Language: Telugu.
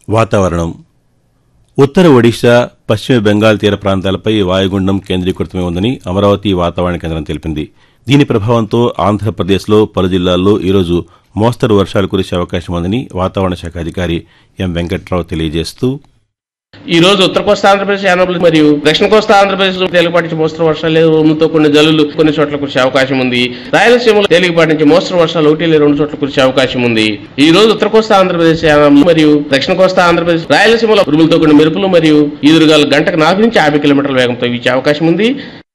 వాతావరణం ఉత్తర ఒడిశా పశ్చిమ బెంగాల్ తీర ప్రాంతాలపై వాయుగుండం కేంద్రీకృతమై ఉందని అమరావతి వాతావరణ కేంద్రం తెలిపింది దీని ప్రభావంతో ఆంధ్రప్రదేశ్లో పలు జిల్లాల్లో ఈరోజు మోస్తరు వర్షాలు కురిసే అవకాశం ఉందని వాతావరణ శాఖ అధికారి ఎం వెంకట్రావు తెలియజేస్తూ ఈ రోజు ఉత్తర కోస్తా ఆంధ్రప్రదేశ్ యానబులు మరియు దక్షిణ కోస్తా ఆంధ్రప్రదేశ్ తేలికపాటి నుంచి మోస్తరు వర్షాలు ఉరుములతో కొన్ని జల్లులు కొన్ని చోట్ల కురిసే అవకాశం ఉంది రాయలసీమలో తేలికపాటి నుంచి మోస్తరు వర్షాలు ఒకటి లేదా రెండు చోట్ల కురిసే అవకాశం ఉంది ఈ రోజు ఉత్తర కోస్తా ఆంధ్రప్రదేశ్ యానాములు మరియు దక్షిణ కోస్తా ఆంధ్రప్రదేశ్ రాయలసీమలో ఉరుములతో కొన్ని మెరుపులు మరియు ఈదురుగాలు గంటకు నాలుగు నుంచి యాభై కిలోమీటర్ల వేగంతో వీచే అవకాశం ఉంది